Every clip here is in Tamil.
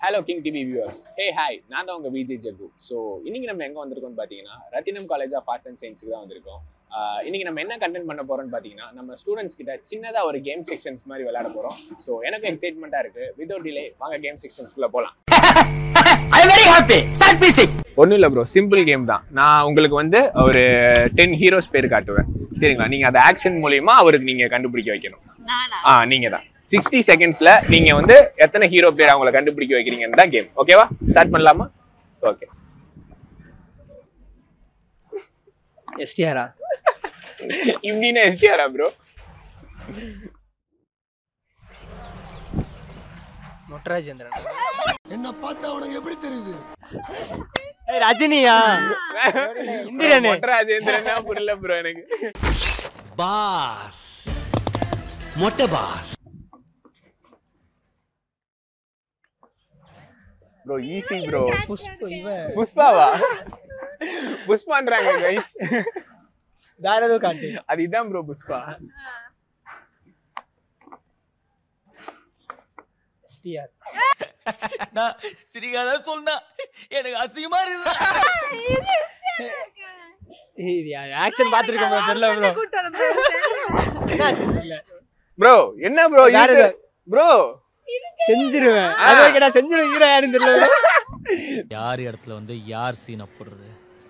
Hello King TV viewers hey hi நான் தான் உங்கள் விஜய் ஜகு ஸோ இன்னைக்கு நம்ம எங்கே வந்திருக்கோம்னு பார்த்தீங்கன்னா Rathinam college of arts and சயின்ஸுக்கு தான் வந்திருக்கோம் ஆஹ் இன்னைக்கு நம்ம என்ன கண்டென்ட் பண்ண போறோம்னு பார்த்தீங்கன்னா நம்ம ஸ்டூடெண்ட்ஸ் கிட்ட சின்னதாக ஒரு கேம் செக்ஷன்ஸ் மாதிரி விளையாட போகிறோம் ஸோ எனக்கு எக்ஸைட்மெண்ட்டாக இருக்கு வித்வுட் டிலே வாங்க கேம் செக்ஷன்ஸ்குள்ளே போகலாம் I very happy start music ஒன்றும் இல்லை ப்ரோ சிம்பிள் கேம் தான் நான் உங்களுக்கு வந்து ஒரு டென் ஹீரோஸ் பேர் காட்டுவேன் சரிங்களா நீங்கள் அந்த ஆக்ஷன் மூலியமா அவருக்கு நீங்கள் கண்டுபிடிக்க வைக்கணும் நானா ஆ நீங்கள் தான் சிக்ஸ்டி செகண்ட்ஸில் நீங்கள் வந்து எத்தனை ஹீரோ பேர் அவங்கள கண்டுபிடிக்க வைக்கிறீங்கன்னு தான் கேம் ஓகேவா ஸ்டார்ட் பண்ணலாமா ஓகே எஸ்டிஆரா இப்படின்னா எஸ்டிஆரா ப்ரோ நொட்டராஜேந்திரன் என்ன பார்த்தா உனக்கு எப்படி தெரியுது ஏய் ரஜினியா இந்திரனே ராஜேந்திரனா புரியல ப்ரோ எனக்கு பாஸ் மொட்டை பாஸ் ப்ரோ ஈஸி ப்ரோ புஷ்பு இவன் புஷ்பாவா புஷ்பான்றாங்க கைஸ் வேற ஏதோ காட்டு அது இதான் ப்ரோ புஷ்பா எஸ்டிஆர் நான் சிரிக்காத சொன்னா எனக்கு அசிங்கமா இருக்கு இது ஆக்ஷன் பாத்துருக்கோம் bro, தெரியல ப்ரோ கூட்டு வந்த bro, தெரியல. ப்ரோ என்ன ப்ரோ வேற ஏதோ. ப்ரோ செஞ்சிருவேன் அது கேட்டா செஞ்சிருவேன் ஹீரோ யாருன்னு தெரியல bro. யார் இடத்துல வந்து யார் சீனை போடுறது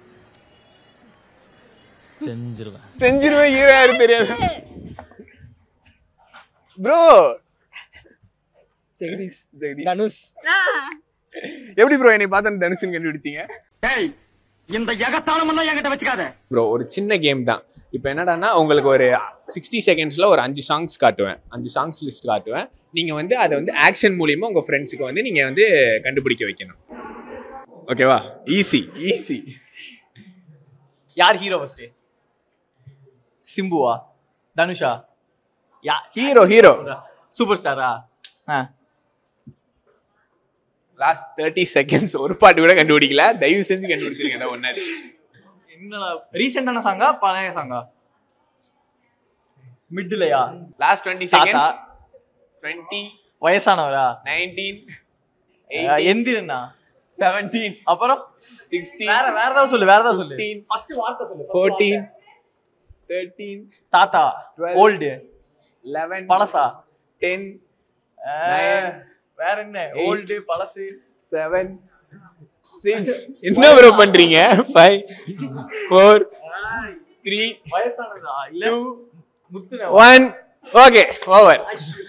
செஞ்சிருவேன் செஞ்சிருவேன் ஹீரோ யாரும் தெரியாது ப்ரோ ஜெகதீஷ் சரி தனுஷ் ஆ, எப்படி ப்ரோ என்னை பார்த்து தனுஷன் கண்டுபிடிச்சீங்க டேய் இந்த எகத்தாளம் எல்லாம் என்கிட்ட வச்சுக்காத ப்ரோ ஒரு சின்ன கேம் தான் இப்போ என்னடான்னா உங்களுக்கு ஒரு சிக்ஸ்டி செகண்ட்ஸில் ஒரு அஞ்சு சாங்ஸ் காட்டுவேன் அஞ்சு சாங்ஸ் லிஸ்ட் காட்டுவேன் நீங்கள் வந்து அதை வந்து ஆக்ஷன் மூலியமா உங்கள் ஃப்ரெண்ட்ஸுக்கு வந்து நீங்கள் வந்து கண்டுபிடிக்க வைக்கணும் ஓகேவா ஈஸி ஈஸி யார் ஹீரோ ஃபர்ஸ்ட் சிம்புவா தனுஷா யா ஹீரோ ஹீரோ சூப்பர் ஸ்டாரா ஆ லாஸ்ட் தேர்ட்டி செகண்ட்ஸ் ஒரு பாட்டு கூட கண்டுபிடிக்கல தயவு செஞ்சு கண்டுபிடிச்சிருங்க ஒன்னாது என்னடா ரீசெண்டான சாங்கா பழைய சாங்கா மிட்லயா லாஸ்ட் டுவெண்ட்டி தாத்தா. செகண்ட்ஸ் டுவெண்ட்டி வயசானவரா நைன்டீன் அஹ், எந்திரனா செவன்டீன் அப்புறம் சிக்ஸ்டீன் வேற வேற ஏதாவது சொல்லு வேற ஏதாவது சொல்லு 15, ஃபர்ஸ்ட் வார்த்தை சொல்லு ஃபோர்டீன் தேர்ட்டீன் தாத்தா 12. ஓல்டு லெவன் பழசா டென் அஹ், Nine. வேற என்ன ஓல்டு பழசு செவன் சிக்ஸ் என்ன ப்ரோ பண்றீங்க ஃபைவ் ஃபோர் த்ரீ வயசானதா இல்ல முத்துன ஒன் ஓகே ஓவர்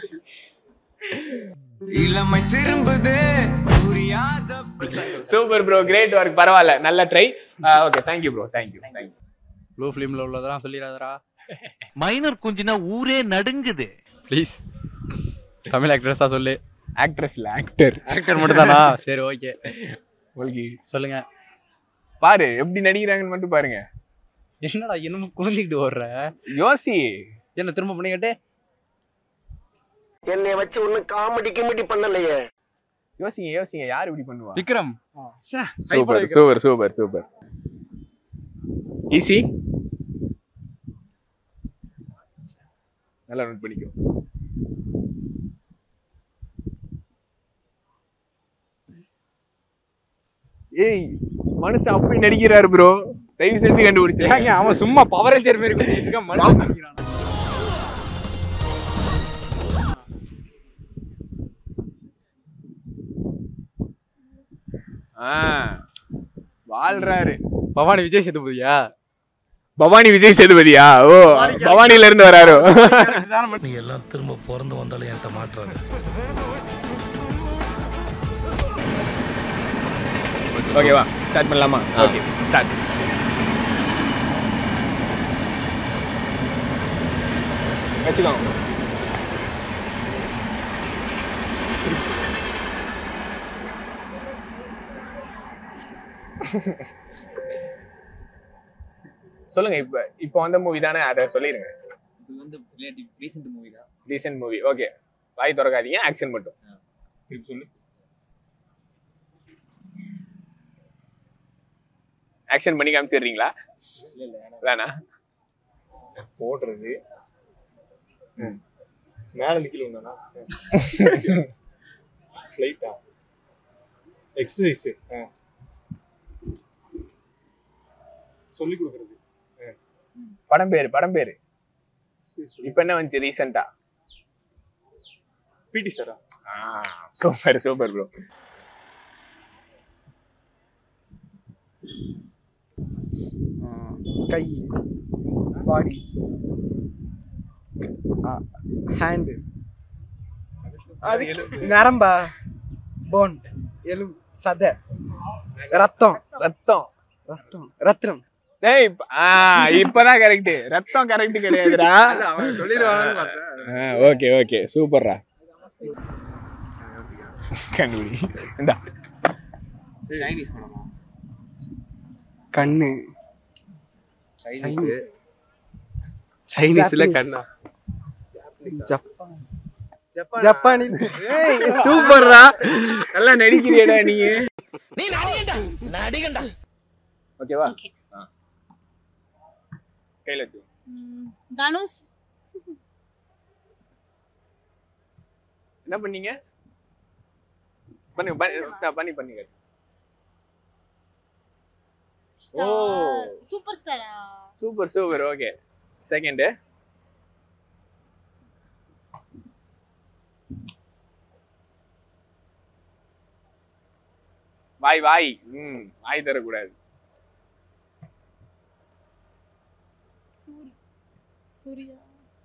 இளமை திரும்புது புரியாத சூப்பர் ப்ரோ கிரேட் ஒர்க் பரவாயில்ல நல்ல try okay thank you bro thank you thank you blue ஃபிலிம்ல உள்ளதெல்லாம் சொல்லிடாதடா மைனர் குஞ்சுனா ஊரே நடுங்குது ப்ளீஸ் தமிழ் ஆக்ட்ரஸா சொல்லு ஆக்ட்ரஸ் இல்ல ஆக்டர் ஆக்டர் மட்டும் தானா சரி ஓகே உங்களுக்கு சொல்லுங்க பாரு எப்படி நடிக்கிறாங்கன்னு மட்டும் பாருங்க என்னடா இன்னும் குளிஞ்சிக்கிட்டு ஓடுற யோசி என்ன திரும்ப பண்ணிக்கிட்டே என்னை வச்சு ஒன்னும் காமெடி கிமெடி பண்ணலையே யோசிங்க யோசிங்க யார் இப்படி பண்ணுவா Vikram super super super super easy நல்லா நோட் பண்ணிக்கோ ஏய் மனுஷன் அப்படி நடிக்கிறாரு ப்ரோ தயவு செஞ்சு கண்டுபிடிச்சு ஏங்க அவன் சும்மா பவர் ரேஞ்சர் மாதிரி கொஞ்சம் இருக்க மாட்டான் ஆ வாழ்றாரு பவானி விஜய் சேதுபதியா பவானி விஜய் சேதுபதியா ஓ பவானில இருந்து வராரோ நீ எல்லாம் திரும்ப பிறந்து வந்தாலும் என்கிட்ட மாட்டுறாங்க ஓகேவா ஸ்டார்ட் பண்ணலாமா ஓகே ஸ்டார்ட் வச்சுக்கோங்க சொல்லுங்க இப்ப இப்போ வந்த மூவி தானே அதை சொல்லிருங்க இது வந்து ரிலேட்டிவ் ரீசெண்ட் மூவி தான் ரீசெண்ட் மூவி ஓகே வாய் திறக்காதீங்க ஆக்ஷன் மட்டும் திருப்பி சொல்லு ஆக்ஷன் பண்ணி காமிச்சிடுறீங்களா இல்ல இல்ல வேணா போடுறது மேல நிக்கல ஒண்ணா ஃபிளைட்டா எக்ஸசைஸ் சொல்லி கொடுக்கறது படம் பேரு படம் பேரு இப்ப என்ன வந்துச்சு ரீசெண்டா பிடி சாரா சூப்பர் சூப்பர் ப்ரோ கை பாடி ஹேண்டு அது நரம்பா போன் எலும்பு சதை ரத்தம் ரத்தம் ரத்தம் ரத்தம் டேய் இப்ப- ஆ இப்பதான் கரெக்ட் ரத்தம் கரெக்ட் கிடையாதுடா அவன் சொல்லிடுவான்னு பார்த்தேன் ஓகே ஓகே சூப்பர்ரா கண்டுபிடி இந்தா சைனீஸ் படமா கண்ணு சைனீஸ் சைனீஸ்ல கண்ணா ஜப்பான் ஜப்பானில் சூப்பர்ரா நல்லா நடிக்கிறியடா நீ நீ நடிகண்டா நடிகண்டா ஓகேவா Okay. கையில வச்சு ம், தனுஷ் என்ன பண்ணீங்க பண்ணி பண்ணி பண்ணி பண்ணி ஸ்டார் சூப்பர் ஸ்டாரா சூப்பர் சூப்பர் ஓகே செகண்ட் வாய் வாய் ம் வாய் தரக்கூடாது சூரி சூர்யா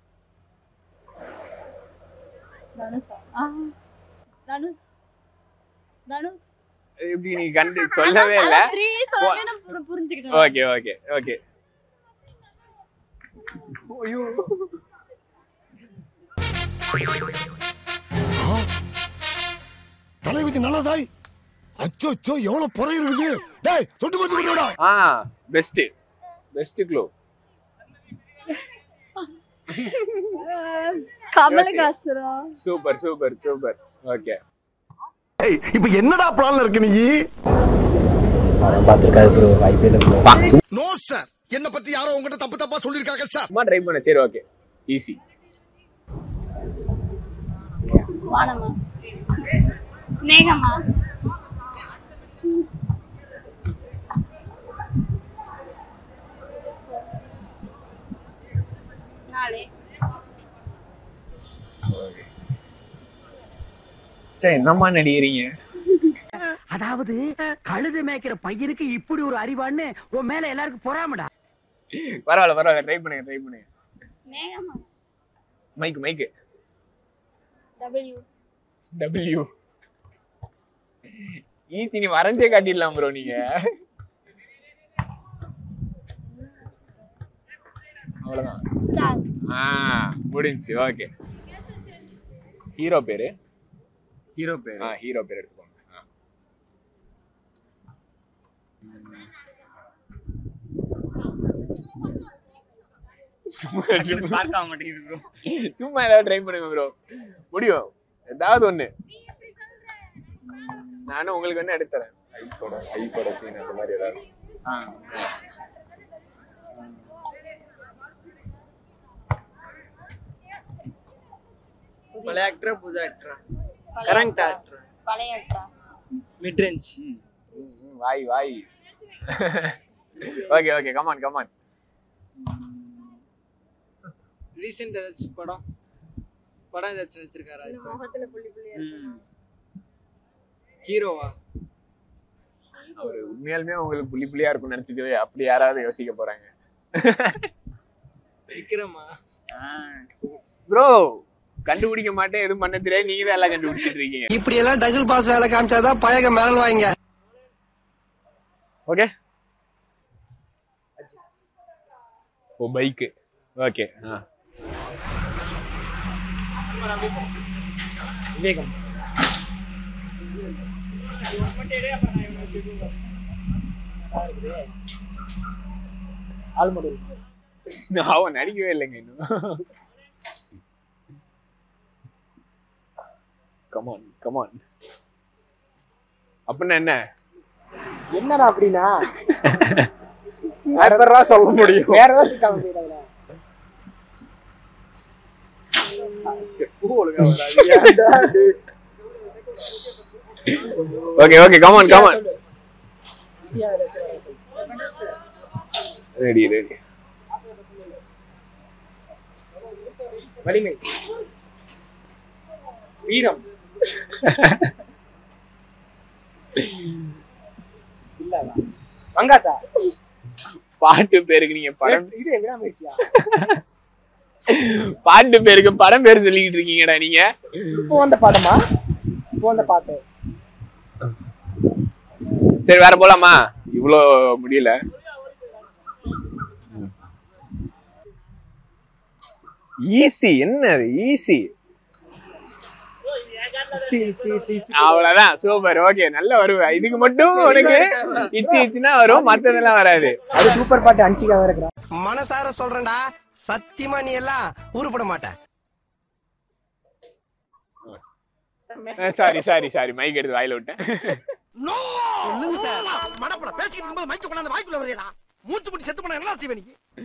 தனுஷா ஆ தனுஷ் தனுஷ் எப்படி நீ கண்டு சொல்லவே இல்ல த்ரீ சொல்லவே நான் புரி- புரிஞ்சுக்கிட்டேன் ஓகே ஓகே ஓகே தலை கொஞ்சம் நல்லதாய் அச்சோ அச்சோ எவ்வளவு புறை இருக்குது டேய் சொட்டு மருந்து கொண்டு வாடா ஆ பெஸ்ட் பெஸ்ட் க்ளோ கமலஹாசனா சூப்பர் சூப்பர் சூப்பர் ஓகே இப்ப என்னடா பிளான்ல இருக்கு நீ பார்த்துருக்காது ப்ரோ வாய்ப்பே இல்லை ப்ரோ நோ சார் என்ன பத்தி யாரோ உங்ககிட்ட தப்பு தப்பா சொல்லிருக்காங்க சார் சும்மா ட்ரை பண்ண சரி ஓகே ஈஸி வானமா மேகமா நாளே சரி என்னம்மா நடிக்கிறீங்க அதாவது கழுது மேய்க்கிற பையனுக்கு இப்படி ஒரு அறிவான்னு உன் மேல எல்லாருக்கும் பொறாமடா பரவாயில்ல பரவாயில்ல ட்ரை பண்ணுங்க ட்ரை பண்ணுங்க மேகமா mike mike W W easy நீ வரைஞ்சே காட்டிடலாம் ப்ரோ நீங்க அவ்வளவுதான் ஸ்டார் ஆ முடிஞ்சுச்சு ஓகே ஹீரோ பேரு ஹீரோ பேர் ஆ ஹீரோ பேர் எடுத்துக்கோங்க ஆ. சும்மா பார்க்க மாட்டேங்குது ப்ரோ சும்மா ஏதாவது ட்ரை பண்ணுங்க ப்ரோ முடியும் ஏதாவது ஒண்ணு நானும் உங்களுக்கு வந்து எடுத்துறேன் ஐப்போட ஐப்போட சீன் அந்த மாதிரி ஏதாவது பழைய ஆக்டரா புது ஆக்டரா கரண்ட் ஆக்டரா பழைய அட்டா மிட் ரேஞ்ச் ம், ம், வாய் வாய் okay okay come on come on recent ஏதாச்சும் படம் படம் ஏதாச்சும் நடிச்சிருக்காரா இப்போ முகத்துல புள்ளி புள்ளியா ஹீரோவா அவர் உண்மையாலுமே உங்களுக்கு புள்ளி புள்ளியா இருக்கும்னு நினைச்சுக்கவே அப்படி யாராவது யோசிக்க போறாங்க விக்ரமா ப்ரோ கண்டுபிடிக்க மாட்டேன் எதுவும் பண்ண தெரியாது நீங்க தான் எல்லாம் கண்டுபிடிச்சிட்டு இருக்கீங்க இப்படி எல்லாம் டபுள் பாஸ் வேலை காமிச்சாதான் பயக மேரல் வாங்க ஓகே ஓ பைக்கு ஓகே ஆ விவேகம் ஆல்மடூர் அவன் நடிக்கவே இல்லைங்க இன்னும் கமான் கமான் அப்படின்னா என்ன என்னடா அப்படின்னா வேற எதா சொல்ல முடியும் வேற ஏதாச்சும் கிளம்பிடுறா பூ ஒழுங்கா வராது okay okay come on come on ready ready வலிமை வீரம் இல்ல மங்காத்தா பாட்டு பேருக்கு நீங்க படம் இது எங்கடா முயற்சியா பாட்டு பேருக்கு படம் பேர் சொல்லிக்கிட்டு இருக்கீங்கடா நீங்க இப்போ வந்த பாட்டமா இப்போ வந்த பாட்டு சரி வேற போலாமா இவ்வளோ முடியல ஈஸி என்ன easy C C C C. அவ்வளவுதான் சூப்பர் ஓகே நல்ல வருவ இதுக்கு மட்டும் உனக்கு இச்சி இச்சினா வரும் மத்ததெல்லாம் வராது அது சூப்பர் பாட்டு அன்சிகா இருக்கிறா மனசார சொல்றேன்டா சத்தியமா நீ எல்லாம் உருப்பட மாட்ட சாரி சாரி சாரி மைக் எடுத்து வாயில விட்டேன் மடப்பட பேசிக்கிட்டு இருக்கும்போது மைக்க கொண்டாந்து வாய்க்குள்ள வரையடா மூச்சு முடி செத்து போனா என்ன செய்வே நீ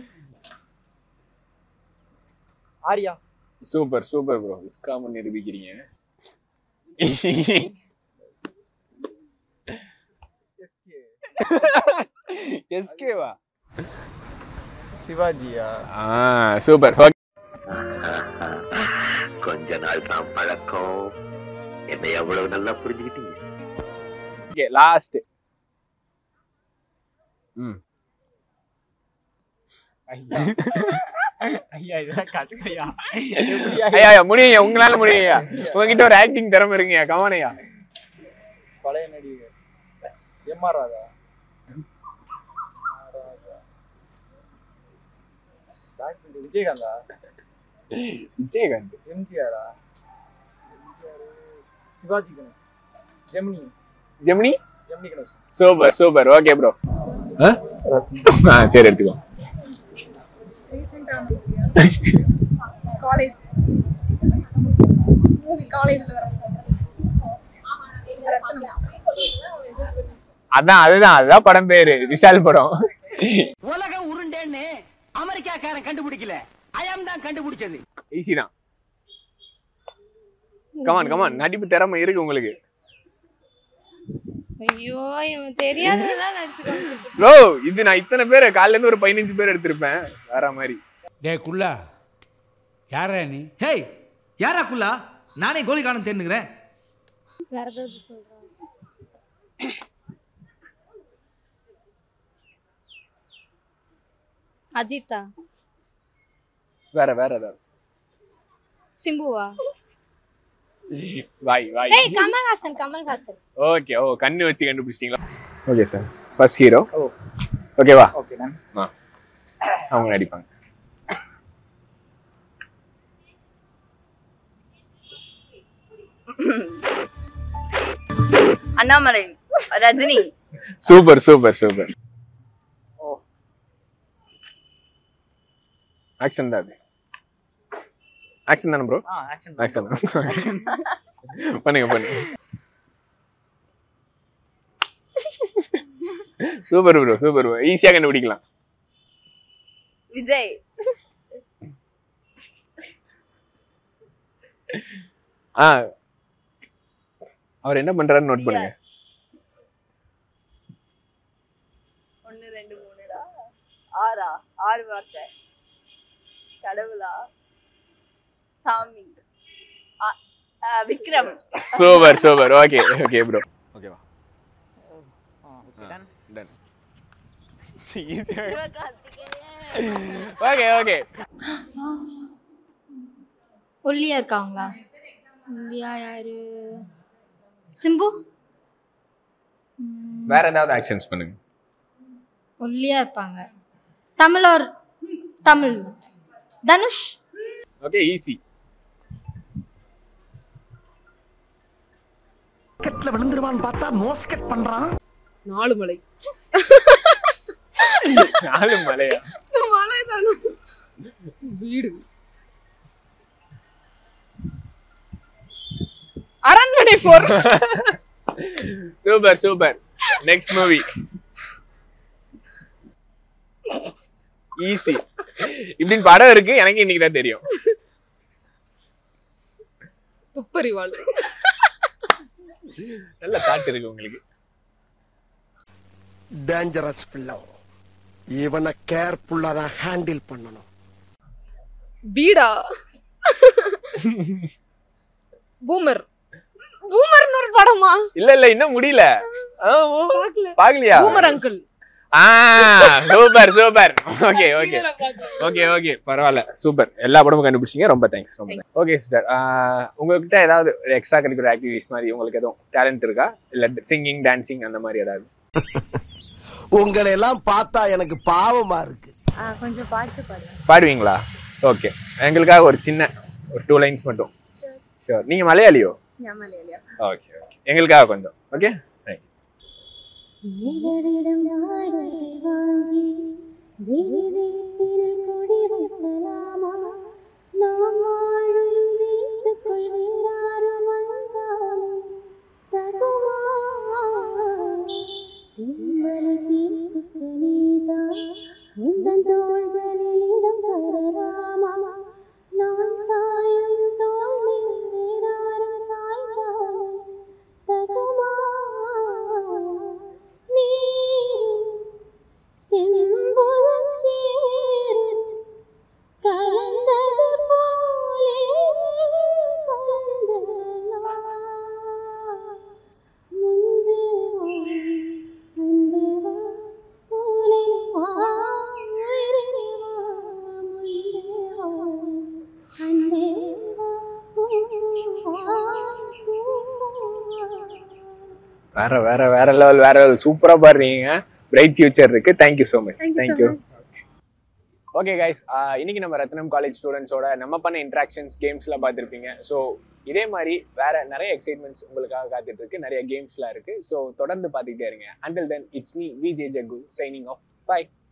ஆரியா சூப்பர் சூப்பர் ப்ரோ இஸ்காம நிரூபிக்கிறீங்க எஸ்கேவா சிவாஜியா ஆ சூப்பர் கொஞ்ச நாள் தான் பழக்கம் என்னை எவ்வளவு நல்லா புரிஞ்சுக்கிட்டீங்க ஓகே லாஸ்ட் ம் ஐயா இதெல்லாம் காட்டுக்கையா ஐயா ஐயா முடியுங்க உங்களால முடியுங்க உங்ககிட்ட ஒரு ஆக்டிங் திறமை இருக்குங்க கவனையா பழைய நடிகர் எம் ஆர் ராதா டாக்டர் விஜயகாந்தா விஜயகாந்த் எம்ஜிஆரா Sivaji Ganesh Gemini Gemini Gemini Ganesh super super okay bro ஆ சரி எடுத்துக்கோ காலேஜ் மூவி காலேஜ்ல வர அதான் அதுதான் அதுதான் படம் பேரு விஷால் படம் உலக உருண்டேன்னு அமெரிக்காக்காரன் கண்டுபிடிக்கல அயம் தான் கண்டுபிடிச்சது ஈஸி தான் கமான் கமான் நடிப்பு திறமை இருக்கு உங்களுக்கு ஐயோ இவன் தெரியாததெல்லாம் நடிச்சுக்கோங்க ப்ரோ இது நான் இத்தனை பேர் காலையில இருந்து ஒரு பதினஞ்சு பேர் எடுத்திருப்பேன் வேற மாதிரி டே குள்ளா யாரா நீ ஹேய் யாரா குல்லா நானே கோலி காணும் தேர்ந்துக்கிறேன் வேற ஏதாவது சொல்றான் அஜித்தா வேற வேற ஏதாவது சிம்புவா வாய் வாய் ஏய் கமல்ஹாசன் கமல்ஹாசன் ஓகே ஓ கண்ணு வச்சு கண்டுபிடிச்சிட்டீங்களா ஓகே சார் ஃபர்ஸ்ட் ஹீரோ ஓகேவா ஓகே நான் ஆ அவங்க நடிப்பாங்க Annamalai Rajini super super super ஓ ஆக்ஷன் தான் அது ஆக்ஷன் தானே ப்ரோ ஆ ஆக்ஷன் ஆக்ஷன் பண்ணுங்க பண்ணுங்க சூப்பர் ப்ரோ சூப்பர் ப்ரோ ஈஸியாக கண்டுபிடிக்கலாம் விஜய் ஆ அவர் என்ன பண்றாருன்னு நோட் பண்ணுங்க ஒன்னு ரெண்டு மூணுடா ஆறா ஆறு வார்த்தை கடவுளா சாமி ஆ- ஆ, Vikram super super okay okay bro ஓகேவா done done Sivakarthikeyan. Okay okay ஒல்லியா இருக்காங்களா ஒல்லியா யாரு சிம்பு ம், வேற ஏதாவது ஆக்ஷன்ஸ் பண்ணுங்க ஒல்லியா இருப்பாங்க தமிழ் ஒரு தமிழ் தனுஷ் ஓகே ஈஸி கெட்ல விழுந்துருவான்னு பார்த்தா மோஸ்கெட் பண்றான் நாலு மலை நாலு மலையா மலை தானே வீடு அரண்மனை போர் super super next movie easy இப்படின்னு படம் இருக்கு எனக்கு இன்னைக்கு தான் தெரியும் துப்பறிவாள் நல்ல தாட் இருக்கு உங்களுக்கு டேஞ்சரஸ் பிள்ளை இவனை கேர்ஃபுல்லா தான் ஹேண்டில் பண்ணணும் பீடா பூமர் பூமர்னு ஒரு படமா இல்ல இல்ல இன்னும் முடியல ஆ, ஓ, பாக்கலையா பூமர் அங்கிள் ஆ super super okay okay okay okay பரவாயில்ல சூப்பர் எல்லா படமும் கண்டுபிடிச்சீங்க ரொம்ப தேங்க்ஸ் ரொம்ப ஓகே சிஸ்டர் உங்ககிட்ட ஏதாவது எக்ஸ்ட்ரா கரிக்குலர் ஆக்டிவிட்டிஸ் மாதிரி உங்களுக்கு எதுவும் டேலண்ட் இருக்கா இல்ல சிங்கிங் டான்சிங் அந்த மாதிரி ஏதாவது உங்களை எல்லாம் பார்த்தா எனக்கு பாவமா இருக்கு கொஞ்சம் பாட்டு பாடுவேன் பாடுவீங்களா ஓகே எங்களுக்காக ஒரு சின்ன ஒரு டூ லைன்ஸ் மட்டும் ஷோர் நீங்க மலையாளியோ ஓகே ஓகே எங்களுக்காக கொஞ்சம் ஓகே நிழலிடம் நாடகை வாங்கி வெளி வீட்டில் கொடி வைக்கலாமா நாம் வாழும் வீட்டுக்குள் வேறாரும் வந்தாலும் தகுமா திம்மலை தீர்ப்புக்கு நீதான் உந்தன் தோள்களில் இடம் தரலாமா நான் சாயும் தோல்வி வேறாரும் சாய்ந்தாலும் தகுமா நீ செம்புலச்சேர் கலந்தது போலே கலந்தனா முன்பே வா, முன்பே வா, போலே வா, உயிரே வா, முன்பே வா, அன்பே வா, பூவா, பூவா. வேற வேற வேற லெவல் வேற லெவல் சூப்பரா பாடுறீங்க பிரைட் ஃபியூச்சர் இருக்கு thank you so much Thank you so thank you much. Okay guys இன்னைக்கு நம்ம ரத்னம் காலேஜ் ஸ்டூடெண்ட்ஸோட நம்ம பண்ண இன்ட்ராக்ஷன்ஸ் கேம்ஸ்லாம் பார்த்துருப்பீங்க ஸோ இதே மாதிரி வேற நிறைய எக்ஸைட்மெண்ட்ஸ் உங்களுக்காக காத்துட்டு இருக்கு நிறைய கேம்ஸ்லாம் இருக்கு ஸோ தொடர்ந்து பார்த்துக்கிட்டே இருங்க until then it's me VJ Jagu signing off by